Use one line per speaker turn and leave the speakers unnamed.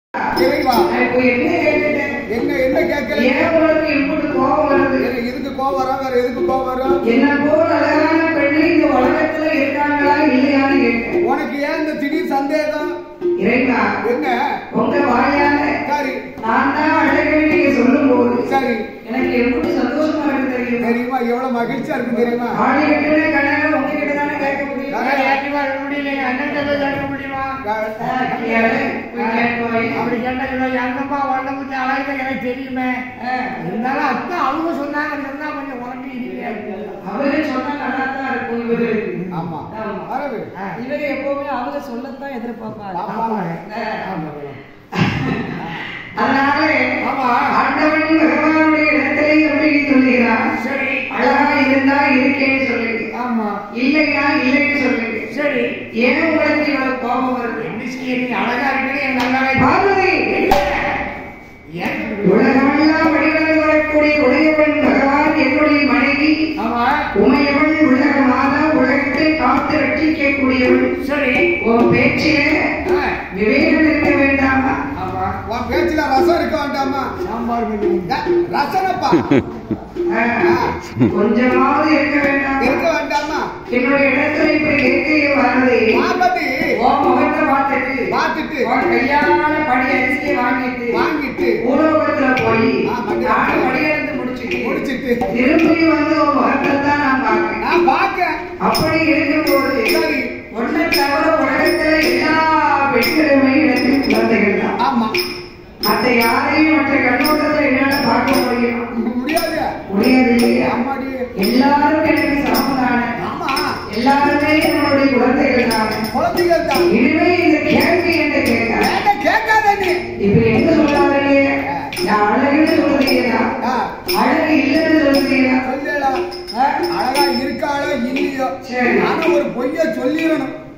இறைவா
நான் இப்ப என்ன கேட்டுட்டேன்
என்ன என்ன கேட்கல
ஏன் உனக்கு இப்படி கோபம் வருது
எனக்கு எதுக்கு கோவம் வரும் வேற எதுக்கு கோவம் வரும்
என்ன போல் அழகான பெண்ணு இந்த உலகத்துல இருக்காங்களா இல்லையான்னு கேட்டேன்
உனக்கு ஏன் இந்த திடீர் சந்தேகம்
இறைவா
என்ன
உங்க வாயால
சரி
நான் தான் அழகன்னு நீங்க சொல்லும் போது
சரி
எனக்கு எப்படி சந்தோஷமா இருக்கு தெரியுமா
தெரியுமா எவ்வளவு மகிழ்ச்சியா இருக்கு தெரியுமா
ஆடி கட்டுன கண்ணால உங்ககிட்ட தானே கேட்க முடியும்
நான்
யார்கிட்டயுமா இருக்க முடியல, எங்க அண்ணன்கிட்ட போய் கேட்க முடியுமா?
ஆ, கேளு, போய் கேட்டு வை.
அப்படி கேட்டா சொல்லுவாங்க, "எங்கம்மா உன்னை பத்தி அழகு எனக்கு தெரியுமே
ஆ,
இருந்தாலும் அத்தை அவங்க சொன்னாங்கன்னு சொன்னா கொஞ்சம் உனக்கு இனிமையா இருக்கு.
அவரே சொன்னா நல்லா தான் இருக்கும் இவரு
ஆமா
ஆமா.
வரவு
ஆ.
இவரு எப்பவுமே அவங்க சொல்லத்தான் எதிர்பார்ப்பாரு
ஆமாங்க.
ஆமா.
அதனால
ஆமா.
ஆண்டவன் பகவானுடைய இடத்திலே எப்படி சொல்லுகிறார்
சரி
அழகா இருந்தா இருக்கேன்னு சொல்லுங்க
ஆமா
இல்லையா இல்லைன்னு சொல்லுங்க
சரி
ஏன் உங்களுக்கு இவ்வளவு கோபம் வருது
என்ன செய்ய நீ அழகா இருக்கிறது என் நல்லாவே
பார்வதி
ஏன்
உலகமெல்லாம் வடிவந்து வரக்கூடிய உடையவன் பகவான் என்னுடைய மனைவி
ஆமா
உமையவள் உலக மாதா உலகத்தை காத்து ரட்சிக்கக்கூடியவள்
சரி
உன் பேச்சிலே
ஆ,
விவேகம் இருக்க வேண்டாமா
ஆமா
உன் பேச்சுல ரசம் இருக்க வேண்டாமா
சாம்பார் பண்ணுவீங்க
ஏ, ரசனப்பா
ஆ, கொஞ்சமாவது இருக்க வேண்டாமா
இருக்க வேண்டாமா
என்னுடைய இடத்துல இப்ப இருக்கையே வர்றது
பாபதி
உன் முகத்தை பார்த்துட்டு
பார்த்துட்டு
உன் கையால படி அரிசியை வாங்கிட்டு
வாங்கிட்டு
பூலோகத்துல போய்
ஆ, மண்டி-
நானும் படியிலிருந்து முடிச்சுட்டு
முடிச்சிட்டு
திரும்பி வந்து உன் முகத்தை தான் நான் பார்க்கிறேன்
நான் பார்க்க
அப்படி இருக்கும்போது
சரி
ஒன்றை தவிர உலகத்துல எல்லா பெண்களுமே எனக்கு குழந்தைகள் தான்
ஆமா
மற்ற யாரையும் மற்ற கண்ணோட்டத்துல என்னால பார்க்க முடியும்
முடியாது
முடியாது இல்லையா
ஆமாடி
எல்லாரும் எனக்கு சமதான
ஆமா
எல்லாருமே என்னுடைய குழந்தைகள் தான்
குழந்தைகள் தான்
இனிமே இந்த கேள்வி என்ன கேட்க
கேட்க கேட்காத நீ
இப்ப எங்க சொல்லாதே நான் அழகுன்னு சொல்றீங்களா
ஆ,
அழகு இல்லைன்னு சொல்றீங்களா
சொல்லலாம் அழகா இருக்காளோ இல்லையோ
சரி.
ஆனா ஒரு பொய்ய சொல்லிடணும்